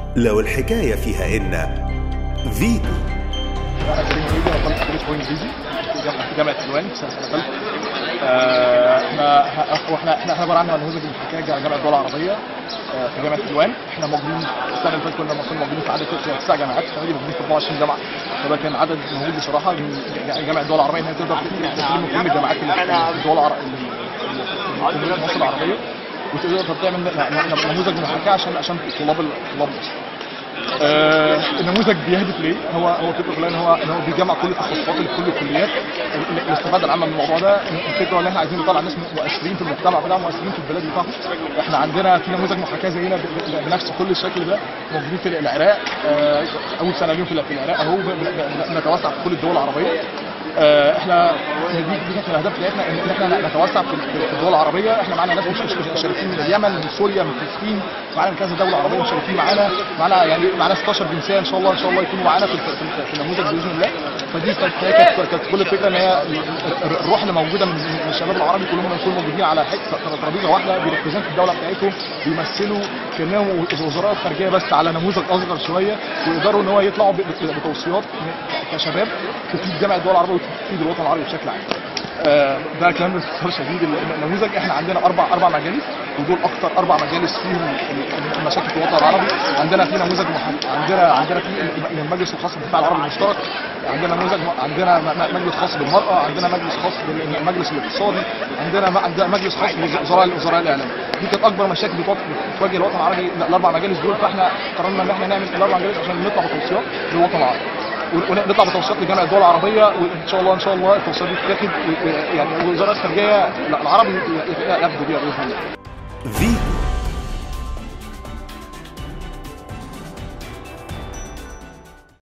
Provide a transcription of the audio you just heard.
لو الحكاية فيها إن فيتو انا كريم وليدي انا طالب كليه فوين انجليزي في جامعه في جامعه حلوان في سنه سنه ثالثه آه، احنا ه- احنا احنا احنا عباره عن نموذج المحاكاه جا- جامعه الدول العربيه آه، في جامعه حلوان احنا موجودين السنه اللي فاتت كنا كنا موجودين في عدد ت- تسع جامعات السنه دي موجودين في 24 جامعه فده كان عدد مهول بصراحه من جا- جامعه الدول العربيه ان هي تقدر تستلم كل الجامعات اللي في الدول العربيه اللي في مصر العربيه وتقدر تعمل ن- ن- نموذج محاكاه عشان عشان طلاب ال- طلاب مصر آه، النموذج بيهدف ليه؟ هو هو فكره كلها ان هو ان هو بيجمع كل التخصصات اللي في كل الكليات ال- الاستفاده العامه من الموضوع ده الفكره ان احنا عايزين نطلع ناس مؤثرين في المجتمع بتاعهم مؤثرين في البلاد بتاعهم احنا عندنا في نموذج محاكاه زينا ب- ب- بنفس كل الشكل ده موجودين في العراق آه، اول سنه ليهم في في العراق اهو ب- ب- بنتوسع في كل الدول العربيه آه، احنا دي دي كانت من الاهداف بتاعتنا ان احنا نتوسع في في الدول العربيه احنا معانا ناس مش- مش- مشاركين من اليمن من سوريا من فلسطين معانا من كذا دوله عربيه مشاركين معانا معانا يعني معانا 16 جنسيه ان شاء الله ان شاء الله يكونوا معانا في في, في, في النموذج باذن الله فدي كانت هي كانت كانت كل الفكره ان هي الروح اللي موجوده من من الشباب العربي كلهم يكونوا موجودين على حته ترابيزه واحده بيريبريزنت الدوله بتاعتهم بيمثلوا كانهم وزراء الخارجيه بس على نموذج اصغر شويه ويقدروا ان هو يطلعوا ب- ب- بتوصيات كشباب تفيد جامعه الدول العربيه وتفيد الوطن العربي بشكل عام. آه، ده كلام باختصار شديد النموذج احنا عندنا اربع اربع مجالس ودول اكتر اربع مجالس فيهم المشاكل في الوطن العربي عندنا في نموذج محا- عندنا عندنا في المجلس الخاص بالدفاع العربي المشترك عندنا نموذج عندنا م- م- مجلس خاص بالمراه عندنا مجلس خاص بالمجلس الاقتصادي عندنا م- عندنا مجلس خاص بوزراء وزراء الاعلام دي كانت اكبر مشاكل بتواجه بتواجه الوطن العربي الاربع مجالس دول فاحنا قررنا ان احنا نعمل الاربع مجالس عشان نطلع بتوصيات للوطن العربي ونطلع بتوصيات لجامعه الدول العربيه وان شاء الله ان شاء الله التوصيات دي تتاخد و- و- يعني وزاره الخارجيه العربي ياخدوا بيها باذن الله فيتو